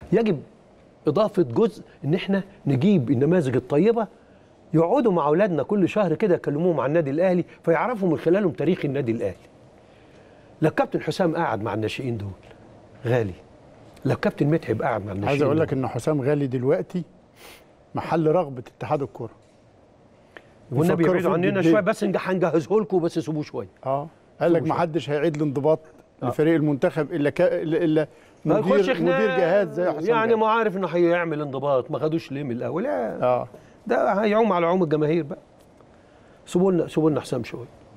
يجب اضافه جزء ان احنا نجيب النماذج الطيبه يقعدوا مع اولادنا كل شهر كده يكلموهم عن النادي الاهلي فيعرفوا من خلالهم تاريخ النادي الاهلي لو كابتن حسام قاعد مع الناشئين دول غالي لو كابتن متعب قاعد مع الناشئين عايز اقول لك دول. ان حسام غالي دلوقتي محل رغبه اتحاد الكره والنبي بيفكروا يبعدوا فيه عننا جديا. شويه بس نج- هنجهزه لكم بس سيبوه شويه اه قال لك شوف. ما حدش هيعيد الانضباط آه. لفريق المنتخب الا كا... الا إلا ما يخش مدير خناق. مدير جهاز زي حسام يعني غالي. ما عارف انه هيعمل انضباط ما خدوش ليه من الاول لا اه ده هيعوم على عوم الجماهير بقى سيبوا لنا سيبوا لنا حسام شويه